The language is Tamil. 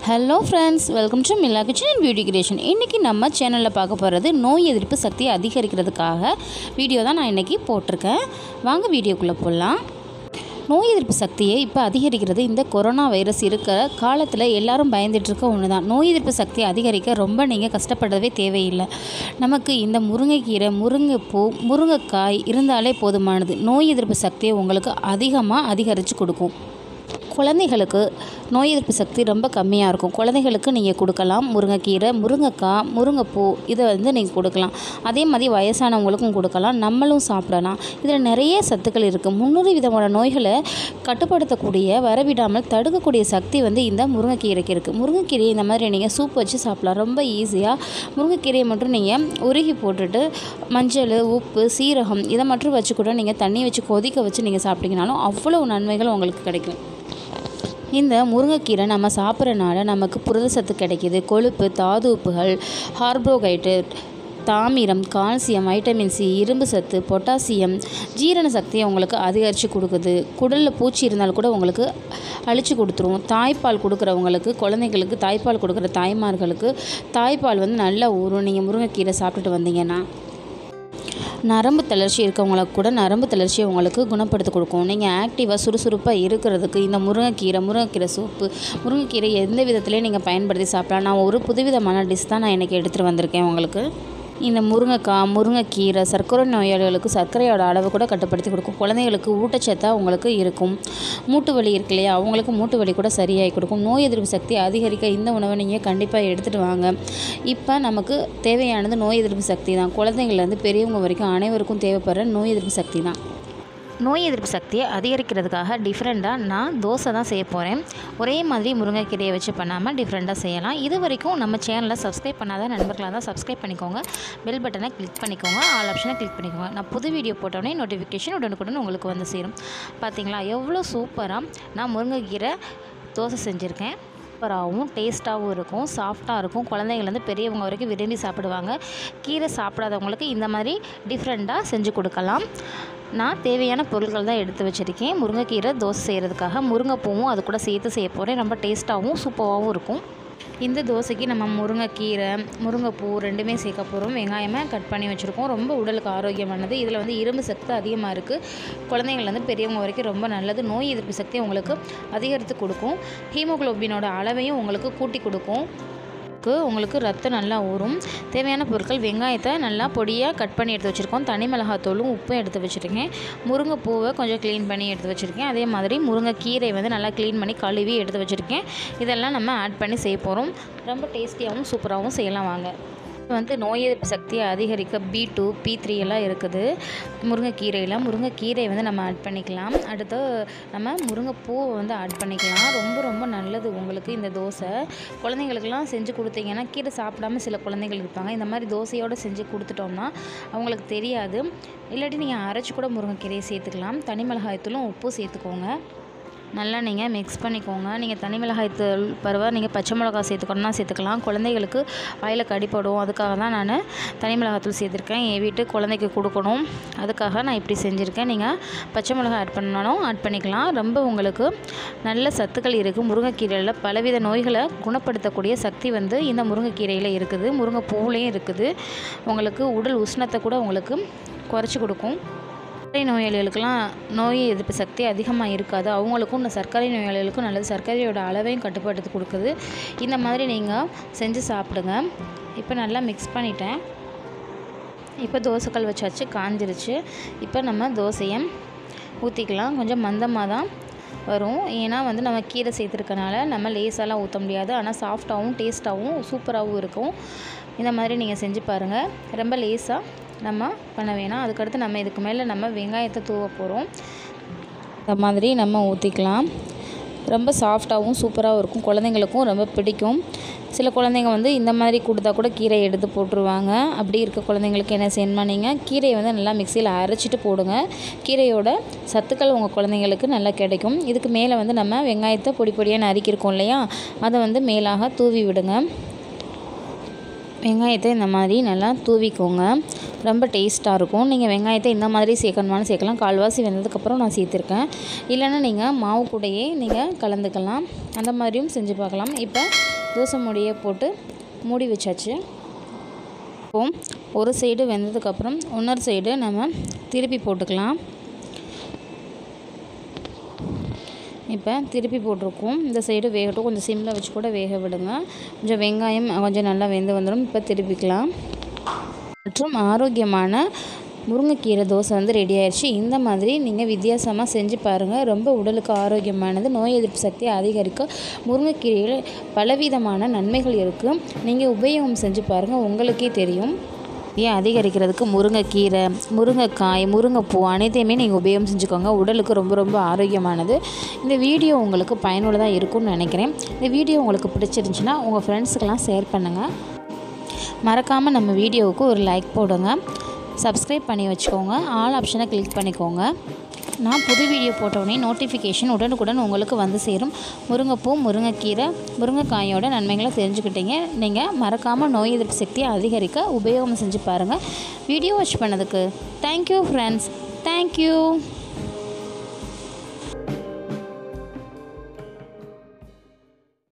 hello friends welcome to Milla kitchen and beauty creation இன்றைக்கி நம்ம சேனலில் பார்க்க போகிறது நோய் எதிர்ப்பு சக்தியை அதிகரிக்கிறதுக்காக வீடியோ தான் நான் இன்றைக்கி போட்டிருக்கேன் வாங்க வீடியோக்குள்ளே போடலாம் நோய் எதிர்ப்பு சக்தியை இப்போ அதிகரிக்கிறது இந்த கொரோனா வைரஸ் இருக்கிற காலத்தில் எல்லாரும் பயந்துட்டு இருக்க ஒன்று தான் நோய் எதிர்ப்பு சக்தியை அதிகரிக்க ரொம்ப நீங்கள் கஷ்டப்படவே தேவையில்லை நமக்கு இந்த முருங்கைக்கீரை முருங்கைப்பூ முருங்கைக்காய் இருந்தாலே போதுமானது நோய் எதிர்ப்பு சக்தியை உங்களுக்கு அதிகமாக அதிகரித்து கொடுக்கும் குழந்தைகளுக்கு நோய் எதிர்ப்பு சக்தி ரொம்ப கம்மியாக இருக்கும் குழந்தைகளுக்கு நீங்கள் கொடுக்கலாம் முருங்கைக்கீரை முருங்கைக்காய் முருங்கைப்பூ இதை வந்து நீங்கள் கொடுக்கலாம் அதே மாதிரி வயசானவங்களுக்கும் கொடுக்கலாம் நம்மளும் சாப்பிடலாம் இதில் நிறைய சத்துக்கள் இருக்குது முந்நூறு விதமான நோய்களை கட்டுப்படுத்தக்கூடிய வரவிடாமல் தடுக்கக்கூடிய சக்தி வந்து இந்த முருங்கைக்கீரைக்கு இருக்குது முருங்கைக்கீரையை இந்த மாதிரி நீங்கள் சூப் வச்சு சாப்பிடலாம் ரொம்ப ஈஸியாக முருங்கைக்கீரையை மட்டும் நீங்கள் உருகி போட்டுட்டு மஞ்சள் உப்பு சீரகம் இதை மட்டும் வச்சு கூட நீங்கள் தண்ணி வச்சு கொதிக்க வச்சு நீங்கள் சாப்பிட்டீங்கனாலும் அவ்வளோ நன்மைகள் உங்களுக்கு கிடைக்கும் இந்த முருங்கைக்கீரை நம்ம சாப்பிட்றனால நமக்கு புரத சத்து கிடைக்கிது கொழுப்பு தாது உப்புகள் கார்போஹைட்ரேட் தாமிரம் கால்சியம் வைட்டமின் சி இரும்பு சத்து பொட்டாசியம் ஜீரண சக்தியை உங்களுக்கு அதிகரித்து கொடுக்குது குடலில் பூச்சி இருந்தால் கூட உங்களுக்கு அழிச்சு கொடுத்துரும் தாய்ப்பால் கொடுக்குறவங்களுக்கு குழந்தைங்களுக்கு தாய்ப்பால் கொடுக்குற தாய்மார்களுக்கு தாய்ப்பால் வந்து நல்லா ஊறும் நீங்கள் முருங்கைக்கீரை சாப்பிட்டுட்டு வந்தீங்கன்னா நரம்பு தளர்ச்சி இருக்கவங்களுக்கு கூட நரம்பு தளர்ச்சியை உங்களுக்கு குணப்படுத்தி கொடுக்கும் நீங்கள் ஆக்டிவாக சுறுசுறுப்பாக இருக்கிறதுக்கு இந்த முருங்கைக்கீரை முருங்கைக்கீரை சூப்பு முருங்கைக்கீரை எந்த விதத்துலேயும் நீங்கள் பயன்படுத்தி சாப்பிடலாம் நான் ஒரு புதுவிதமான டிஷ் தான் நான் இன்றைக்கி எடுத்துகிட்டு வந்திருக்கேன் உங்களுக்கு இந்த முருங்கைக்காய் முருங்கைக்கீரை சர்க்கரை நோயாளிகளுக்கு சர்க்கரையோட அளவு கூட கட்டுப்படுத்தி கொடுக்கும் குழந்தைகளுக்கு ஊட்டச்சத்தாக உங்களுக்கு இருக்கும் மூட்டு வலி இருக்கு இல்லையா அவங்களுக்கு மூட்டு வலி கூட சரியாகி கொடுக்கும் நோய் எதிர்ப்பு சக்தி அதிகரிக்க இந்த உணவை நீங்கள் கண்டிப்பாக எடுத்துகிட்டு வாங்க இப்போ நமக்கு தேவையானது நோய் எதிர்ப்பு சக்தி தான் குழந்தைங்கள்லேருந்து பெரியவங்க வரைக்கும் அனைவருக்கும் தேவைப்படுற நோய் எதிர்ப்பு சக்தி தான் நோய் எதிர்ப்பு சக்தியை அதிகரிக்கிறதுக்காக டிஃப்ரெண்ட்டாக நான் தோசை தான் செய்ய போகிறேன் ஒரே மாதிரி முருங்கைக்கீரையை வச்சு பண்ணாமல் டிஃப்ரெண்ட்டாக செய்யலாம் இது வரைக்கும் நம்ம சேனலை சப்ஸ்கிரைப் பண்ணாத நண்பர்களாக தான் சப்ஸ்கிரைப் பண்ணிக்கோங்க பெல் பட்டனை கிளிக் பண்ணிக்கோங்க ஆல் ஆப்ஷனை கிளிக் பண்ணிக்கோங்க நான் புது வீடியோ போட்டோடனே நோட்டிஃபிகேஷன் உடனுக்குடன் உங்களுக்கு வந்து சேரும் பார்த்தீங்களா எவ்வளோ சூப்பராக நான் முருங்கைக்கீரை தோசை செஞ்சுருக்கேன் சூப்பராகவும் டேஸ்ட்டாகவும் இருக்கும் சாஃப்டாக இருக்கும் குழந்தைங்கள்லேருந்து பெரியவங்க வரைக்கும் விரும்பி சாப்பிடுவாங்க கீரை சாப்பிடாதவங்களுக்கு இந்த மாதிரி டிஃப்ரெண்ட்டாக செஞ்சு கொடுக்கலாம் நான் தேவையான பொருட்கள் தான் எடுத்து வச்சுருக்கேன் முருங்கைக்கீரை தோசை செய்கிறதுக்காக முருங்கைப்பூவும் அது கூட சேர்த்து செய்ய போகிறேன் ரொம்ப டேஸ்ட்டாகவும் சூப்பராகவும் இருக்கும் இந்த தோசைக்கு நம்ம முருங்கைக்கீரை முருங்கைப்பூ ரெண்டுமே சேர்க்க போகிறோம் வெங்காயமாக கட் பண்ணி வச்சுருக்கோம் ரொம்ப உடலுக்கு ஆரோக்கியமானது இதில் வந்து இரும்பு சத்து அதிகமாக இருக்குது குழந்தைங்கள்லேருந்து பெரியவங்க வரைக்கும் ரொம்ப நல்லது நோய் எதிர்ப்பு சக்தி உங்களுக்கு அதிகரித்து கொடுக்கும் ஹீமோகுளோபினோட அளவையும் உங்களுக்கு கூட்டி கொடுக்கும் உங்களுக்கு உங்களுக்கு ரத்தம் நல்லா ஊறும் தேவையான பொருட்கள் வெங்காயத்தை நல்லா பொடியாக கட் பண்ணி எடுத்து வச்சுருக்கோம் தனி மிளகாத்தூளும் உப்பும் எடுத்து வச்சுருக்கேன் முருங்கைப்பூவை கொஞ்சம் க்ளீன் பண்ணி எடுத்து வச்சுருக்கேன் அதே மாதிரி முருங்கைக்கீரை வந்து நல்லா க்ளீன் பண்ணி கழுவி எடுத்து வச்சுருக்கேன் இதெல்லாம் நம்ம ஆட் பண்ணி செய்ய போகிறோம் ரொம்ப டேஸ்டியாகவும் சூப்பராகவும் செய்யலாம் வாங்க வந்து நோய் எதிர்ப்பு சக்தியை அதிகரிக்க பி டூ பி த்ரீ எல்லாம் இருக்குது முருங்கைக்கீரையில் முருங்கைக்கீரை வந்து நம்ம ஆட் பண்ணிக்கலாம் அடுத்து நம்ம முருங்கைப்பூவை வந்து ஆட் பண்ணிக்கலாம் ரொம்ப ரொம்ப நல்லது உங்களுக்கு இந்த தோசை குழந்தைங்களுக்கெல்லாம் செஞ்சு கொடுத்தீங்கன்னா கீரை சாப்பிடாம சில குழந்தைகள் இருப்பாங்க இந்த மாதிரி தோசையோடு செஞ்சு கொடுத்துட்டோம்னா அவங்களுக்கு தெரியாது இல்லாட்டி நீங்கள் அரைச்சி கூட முருங்கைக்கீரையை சேர்த்துக்கலாம் தனி மிளகாயத்தூளும் உப்பும் சேர்த்துக்கோங்க நல்லா நீங்கள் மிக்ஸ் பண்ணிக்கோங்க நீங்கள் தனி மிளகாய் தூள் பருவா நீங்கள் பச்சை மிளகா சேர்த்துக்கணும்னா சேர்த்துக்கலாம் குழந்தைகளுக்கு வாயில் கடிப்படும் அதுக்காக தான் நான் தனி மிளகாத்தூள் சேர்த்துருக்கேன் என் வீட்டு குழந்தைக்கு கொடுக்கணும் அதுக்காக நான் இப்படி செஞ்சுருக்கேன் நீங்கள் பச்சை மிளகாய் ஆட் பண்ணாலும் ஆட் பண்ணிக்கலாம் ரொம்ப உங்களுக்கு நல்ல சத்துக்கள் இருக்குது முருங்கைக்கீரையில் பலவித நோய்களை குணப்படுத்தக்கூடிய சக்தி வந்து இந்த முருங்கைக்கீரையில் இருக்குது முருங்கைப்பூவுலேயும் இருக்குது உங்களுக்கு உடல் உஷ்ணத்தை கூட உங்களுக்கு குறைச்சி கொடுக்கும் சர்க்கரை நோயாளிகளுக்கெல்லாம் நோய் எதிர்ப்பு சக்தி அதிகமாக இருக்காது அவங்களுக்கும் இந்த சர்க்கரை நோயாளிகளுக்கும் நல்லது சர்க்கரையோட அளவையும் கட்டுப்படுத்தி கொடுக்குது இந்த மாதிரி நீங்கள் செஞ்சு சாப்பிடுங்க இப்போ நல்லா மிக்ஸ் பண்ணிட்டேன் இப்போ தோசைக்கல் வச்சாச்சு காஞ்சிருச்சு இப்போ நம்ம தோசையை ஊற்றிக்கலாம் கொஞ்சம் மந்தமாக தான் வரும் ஏன்னா வந்து நம்ம கீரை சேர்த்துருக்கனால நம்ம லேசாலாம் ஊற்ற முடியாது ஆனால் சாஃப்டாகவும் டேஸ்ட்டாகவும் சூப்பராகவும் இருக்கும் இந்த மாதிரி நீங்கள் செஞ்சு பாருங்கள் ரொம்ப லேஸாக நம்ம பண்ண வேணாம் அதுக்கடுத்து நம்ம இதுக்கு மேலே நம்ம வெங்காயத்தை தூவ போகிறோம் இந்த மாதிரி நம்ம ஊற்றிக்கலாம் ரொம்ப சாஃப்டாகவும் சூப்பராகவும் இருக்கும் குழந்தைங்களுக்கும் ரொம்ப பிடிக்கும் சில குழந்தைங்க வந்து இந்த மாதிரி கொடுத்தா கூட கீரையை எடுத்து போட்டுருவாங்க அப்படி இருக்க குழந்தைங்களுக்கு என்ன செய்யணுமா நீங்கள் கீரையை வந்து நல்லா மிக்சியில் அரைச்சிட்டு போடுங்க கீரையோட சத்துக்கள் உங்கள் குழந்தைங்களுக்கு நல்லா கிடைக்கும் இதுக்கு மேலே வந்து நம்ம வெங்காயத்தை பொடி பொடியாக நறுக்கியிருக்கோம் இல்லையா அதை வந்து மேலாக தூவி விடுங்க வெங்காயத்தை இந்த மாதிரி நல்லா தூவிக்கோங்க ரொம்ப டேஸ்ட்டாக இருக்கும் நீங்கள் வெங்காயத்தை இந்த மாதிரி சேர்க்கணுமானு சேர்க்கலாம் கால்வாசி வெந்ததுக்கப்புறம் நான் சேர்த்துருக்கேன் இல்லைன்னா நீங்கள் மாவு கூடையே நீங்கள் கலந்துக்கலாம் அந்த மாதிரியும் செஞ்சு பார்க்கலாம் இப்போ தோசை மூடியை போட்டு மூடி வச்சாச்சு இப்போ ஒரு சைடு வெந்ததுக்கப்புறம் இன்னொரு சைடு நம்ம திருப்பி போட்டுக்கலாம் இப்போ திருப்பி போட்டிருக்கோம் இந்த சைடு வேகட்டும் கொஞ்சம் சிம்மில் வச்சு கூட வேக விடுங்க கொஞ்சம் வெங்காயம் கொஞ்சம் நல்லா வெந்து வந்துடும் இப்போ திருப்பிக்கலாம் மற்றும் ஆரோக்கியமான முருங்கைக்கீரை தோசை வந்து ரெடி ஆயிடுச்சு இந்த மாதிரி நீங்கள் வித்தியாசமாக செஞ்சு பாருங்கள் ரொம்ப உடலுக்கு ஆரோக்கியமானது நோய் எதிர்ப்பு சக்தியை அதிகரிக்க முருங்கைக்கீரையில் பலவிதமான நன்மைகள் இருக்குது நீங்கள் உபயோகம் செஞ்சு பாருங்கள் உங்களுக்கே தெரியும் ஏன் அதிகரிக்கிறதுக்கு முருங்கைக்கீரை முருங்கைக்காய் முருங்கைப்பூ அனைத்தையுமே நீங்கள் உபயோகம் செஞ்சுக்கோங்க உடலுக்கு ரொம்ப ரொம்ப ஆரோக்கியமானது இந்த வீடியோ உங்களுக்கு பயனுள்ளதாக இருக்கும்னு நினைக்கிறேன் இந்த வீடியோ உங்களுக்கு பிடிச்சிருந்துச்சுன்னா உங்கள் ஃப்ரெண்ட்ஸுக்கெல்லாம் ஷேர் பண்ணுங்கள் மறக்காமல் நம்ம வீடியோவுக்கு ஒரு லைக் போடுங்க சப்ஸ்கிரைப் பண்ணி வச்சுக்கோங்க ஆல் ஆப்ஷனை கிளிக் பண்ணிக்கோங்க நான் புது வீடியோ போட்டவுடனே நோட்டிஃபிகேஷன் உடனுக்குடன் உங்களுக்கு வந்து சேரும் முருங்கைப்பூ முருங்கைக்கீரை முருங்கைக்காயோட நன்மைகளை தெரிஞ்சுக்கிட்டீங்க நீங்கள் மறக்காமல் நோய் எதிர்ப்பு சக்தியை அதிகரிக்க உபயோகம் செஞ்சு பாருங்கள் வீடியோ வாட்ச் பண்ணதுக்கு தேங்க்யூ ஃப்ரெண்ட்ஸ் தேங்க்யூ